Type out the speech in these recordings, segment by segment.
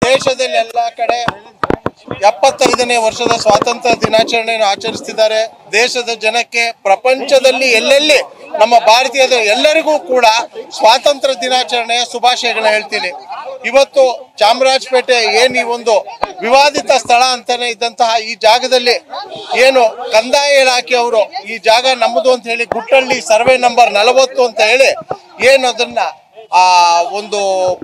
ದೇಶದಲ್ಲಿ ಎಲ್ಲ ಕಡೆ ಎಪ್ಪತ್ತೈದನೇ ವರ್ಷದ ಸ್ವಾತಂತ್ರ್ಯ ದಿನಾಚರಣೆಯನ್ನು ಆಚರಿಸ್ತಿದ್ದಾರೆ ದೇಶದ ಜನಕ್ಕೆ ಪ್ರಪಂಚದಲ್ಲಿ ಎಲ್ಲೆಲ್ಲಿ ನಮ್ಮ ಭಾರತೀಯದ ಎಲ್ಲರಿಗೂ ಕೂಡ ಸ್ವಾತಂತ್ರ್ಯ ದಿನಾಚರಣೆಯ ಶುಭಾಶಯಗಳನ್ನ ಹೇಳ್ತೀನಿ ಇವತ್ತು ಚಾಮರಾಜಪೇಟೆ ಏನ್ ಈ ಒಂದು ವಿವಾದಿತ ಸ್ಥಳ ಅಂತಾನೆ ಇದ್ದಂತಹ ಈ ಜಾಗದಲ್ಲಿ ಏನು ಕಂದಾಯ ಇಲಾಖೆಯವರು ಈ ಜಾಗ ನಮ್ಮದು ಅಂತ ಹೇಳಿ ಗುಟ್ಟಳ್ಳಿ ಸರ್ವೆ ನಂಬರ್ ನಲವತ್ತು ಅಂತ ಹೇಳಿ ಏನು ಅದನ್ನ ಆ ಒಂದು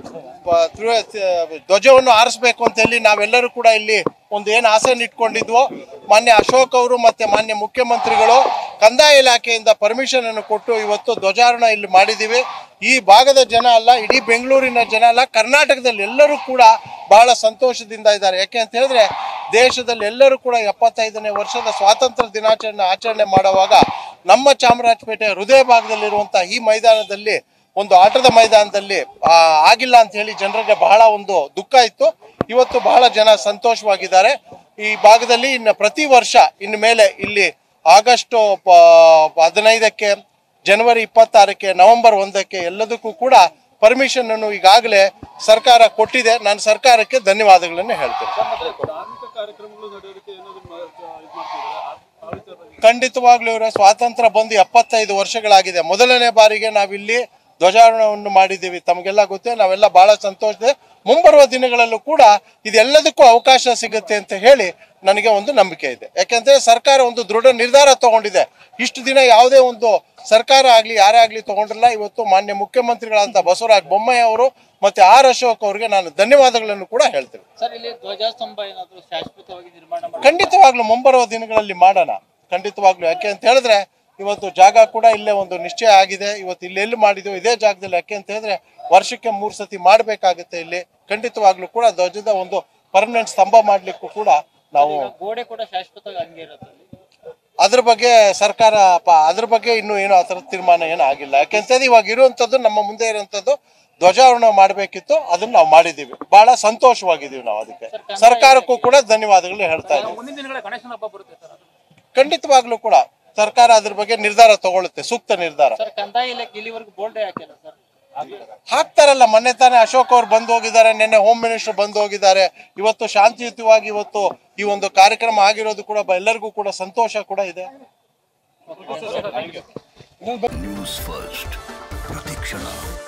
ಪ- ತ್ರಿವ- ತ- ಧ್ವಜವನ್ನು ಆರಿಸ್ಬೇಕು ಅಂತ ಹೇಳಿ ನಾವೆಲ್ಲರೂ ಕೂಡ ಇಲ್ಲಿ ಒಂದು ಏನು ಆಸೆಯನ್ನು ಇಟ್ಕೊಂಡಿದ್ವೋ ಮಾನ್ಯ ಅಶೋಕ್ ಅವರು ಮತ್ತೆ ಮಾನ್ಯ ಮುಖ್ಯಮಂತ್ರಿಗಳು ಕಂದಾಯ ಇಲಾಖೆಯಿಂದ ಪರ್ಮಿಷನ್ ಅನ್ನು ಕೊಟ್ಟು ಇವತ್ತು ಧ್ವಜಾರೋಹಣ ಇಲ್ಲಿ ಮಾಡಿದ್ದೀವಿ ಈ ಭಾಗದ ಜನ ಅಲ್ಲ ಇಡೀ ಬೆಂಗಳೂರಿನ ಜನ ಅಲ್ಲ ಕರ್ನಾಟಕದಲ್ಲಿ ಎಲ್ಲರೂ ಕೂಡ ಬಹಳ ಸಂತೋಷದಿಂದ ಇದ್ದಾರೆ ಯಾಕೆ ಅಂತ ಹೇಳಿದ್ರೆ ದೇಶದಲ್ಲಿ ಎಲ್ಲರೂ ಕೂಡ ಎಪ್ಪತ್ತೈದನೇ ವರ್ಷದ ಸ್ವಾತಂತ್ರ್ಯ ದಿನಾಚರಣೆ ಆಚರಣೆ ಮಾಡುವಾಗ ನಮ್ಮ ಚಾಮರಾಜಪೇಟೆ ಹೃದಯ ಭಾಗದಲ್ಲಿರುವಂತಹ ಈ ಮೈದಾನದಲ್ಲಿ ಒಂದು ಆಟದ ಮೈದಾನದಲ್ಲಿ ಆ, ಆಗಿಲ್ಲ ಅಂತ ಹೇಳಿ ಜನರಿಗೆ ಬಹಳ ಒಂದು ದುಃಖ ಇತ್ತು ಇವತ್ತು ಬಹಳ ಜನ ಸಂತೋಷವಾಗಿದ್ದಾರೆ ಈ ಭಾಗದಲ್ಲಿ ಇನ್ನು ಪ್ರತಿ ವರ್ಷ ಇನ್ನು ಮೇಲೆ ಇಲ್ಲಿ ಆಗಸ್ಟ್ ಪ- ಹದಿನೈದಕ್ಕೆ ಜನವರಿ ಇಪ್ಪತ್ತಾರಕ್ಕೆ ನವೆಂಬರ್ ಒಂದಕ್ಕೆ ಎಲ್ಲದಕ್ಕೂ ಕೂಡ ಪರ್ಮಿಷನ್ ಅನ್ನು ಈಗಾಗಲೇ ಸರ್ಕಾರ ಕೊಟ್ಟಿದೆ ನಾನು ಸರ್ಕಾರಕ್ಕೆ ಧನ್ಯವಾದಗಳನ್ನು ಹೇಳ್ತೇನೆ ಧಾರ್ಮಿಕ ಕಾರ್ಯಕ್ರಮಗಳು ನಡೆಯೋದಕ್ಕೆ ಏನಾದ್ರು ಮ- ಇದ್ ಮಾಡ್ತಿದ್ದಾರೆ ಆ- ಆ ವಿಚಾರವಾಗಿ ಖಂಡಿತವಾಗ್ಲೂ ಇವರ ಸ್ವಾತಂತ್ರ್ಯ ಬಂದು ಎಪ್ಪತ್ತೈದು ವರ್ಷಗಳಾಗಿದೆ ಮೊದಲನೇ ಬಾರಿಗೆ ನಾವಿಲ್ಲಿ ಧ್ವಜಾರೋಹಣವನ್ನು ಮಾಡಿದ್ದೀವಿ ತಮಗೆಲ್ಲ ಗೊತ್ತೇ ನಾವೆಲ್ಲ ಬಹಳ ಸಂತೋಷದೆ ಮುಂಬರುವ ದಿನಗಳಲ್ಲೂ ಕೂಡ ಇದೆಲ್ಲದಕ್ಕೂ ಅವಕಾಶ ಸಿಗುತ್ತೆ ಅಂತ ಹೇಳಿ ನನಗೆ ಒಂದು ನಂಬಿಕೆ ಇದೆ ಯಾಕೆಂದ್ರೆ ಸರ್ಕಾರ ಒಂದು ದೃಢ ನಿರ್ಧಾರ ತಗೊಂಡಿದೆ ಇಷ್ಟು ದಿನ ಯಾವುದೇ ಒಂದು ಸರ್ಕಾರ ಆಗ್ಲಿ ಯಾರೇ ಆಗ್ಲಿ ತಗೊಂಡಿಲ್ಲ ಇವತ್ತು ಮಾನ್ಯ ಮುಖ್ಯಮಂತ್ರಿಗಳಾದಂಥ ಬಸವರಾಜ ಬೊಮ್ಮಾಯಿ ಅವರು ಮತ್ತೆ ಆರ್ ಅಶೋಕ್ ಅವರಿಗೆ ನಾನು ಧನ್ಯವಾದಗಳನ್ನು ಕೂಡ ಹೇಳ್ತೇನೆ ಸರ್ ಇಲ್ಲಿ ಧ್ವಜಸ್ತಂಭ ಏನಾದ್ರು ಶಾಶ್ವತವಾಗಿ ನಿರ್ಮಾಣ ಮಾಡಿ ಖಂಡಿತವಾಗ್ಲೂ ಮುಂಬರುವ ದಿನಗಳಲ್ಲಿ ಮಾಡೋಣ ಖಂಡಿತವಾಗ್ಲೂ ಯಾಕೆ ಅಂತ ಹೇಳಿದ್ರೆ ಇವತ್ತು ಜಾಗ ಕೂಡ ಇಲ್ಲೇ ಒಂದು ನಿಶ್ಚಯ ಆಗಿದೆ ಇವತ್ತು ಇಲ್ಲಿ ಎಲ್ಲಿ ಮಾಡಿದ್ವು ಇದೇ ಜಾಗದಲ್ಲಿ ಯಾಕೆ ಅಂತ ಹೇಳಿದ್ರೆ ವರ್ಷಕ್ಕೆ ಮೂರು ಸತಿ ಮಾಡಬೇಕಾಗುತ್ತೆ ಇಲ್ಲಿ ಖಂಡಿತವಾಗ್ಲೂ ಕೂಡ ಧ್ವಜದ ಒಂದು ಪರ್ಮನೆಂಟ್ ಸ್ತಂಭ ಮಾಡ್ಲಿಕ್ಕೂ ಕೂಡ ನಾವು ಈಗ ಗೋಡೆ ಕೂಡ ಶಾಶ್ವತವಾಗಿ ಹಂಗೆ ಇರುತ್ತೆ ಅಲ್ಲಿ. ಅದ್ರ ಬಗ್ಗೆ ಸರ್ಕಾರ ಪ- ಅದ್ರ ಬಗ್ಗೆ ಇನ್ನೂ ಏನು ಆ ಥರದ ತೀರ್ಮಾನ ಏನು ಆಗಿಲ್ಲ ಯಾಕೆಂತಂದ್ರೆ ಇವಾಗ ಇರುವಂತದ್ದು ನಮ್ಮ ಮುಂದೆ ಇರುವಂತದ್ದು ಧ್ವಜಾರೋಹಣ ಮಾಡಬೇಕಿತ್ತು ಅದನ್ನ ನಾವು ಮಾಡಿದ್ದೀವಿ ಬಹಳ ಸಂತೋಷವಾಗಿದ್ದೀವಿ ನಾವು ಅದಕ್ಕೆ ಸರ್ಕಾರಕ್ಕೂ ಕೂಡ ಧನ್ಯವಾದಗಳು ಹೇಳ್ತಾ ಇದ್ದೀವಿ ಮುಂದಿನ ದಿನಗಳ ಗಣೇಶನ ಹಬ್ಬ ಬರುತ್ತೆ ಸರ್ ಅದು. ಖಂಡಿತವಾಗ್ಲೂ ಕೂಡ ಸರ್ಕಾರ ಅದ್ರ ಬಗ್ಗೆ ನಿರ್ಧಾರ ತಗೊಳುತ್ತೆ ಸೂಕ್ತ ನಿರ್ಧಾರ ಸರ್ ಕಂದಾಯ ಇಲಾಖೆ ಇಲ್ಲಿವರೆಗೂ ಬೋಲ್ಡೇ ಹಾಕಿಲ್ಲ ಸರ್ ಹಾಕ್ತಾರಲ್ಲ ಮೊನ್ನೆ ತಾನೇ ಅಶೋಕ್ ಅವ್ರು ಬಂದು ಹೋಗಿದ್ದಾರೆ ನಿನ್ನೆ ಹೋಮ್ ಮಿನಿಸ್ಟರ್ ಬಂದು ಹೋಗಿದ್ದಾರೆ ಇವತ್ತು ಶಾಂತಿಯುತವಾಗಿ ಇವತ್ತು ಈ ಒಂದು ಕಾರ್ಯಕ್ರಮ ಆಗಿರೋದು ಕೂಡ ಬ- ಎಲ್ಲರಿಗೂ ಕೂಡ ಸಂತೋಷ ಕೂಡ ಇದೆ ನ್ಯೂಸ್ ಫಸ್ಟ್ ಪ್ರತಿಕ್ಷಣ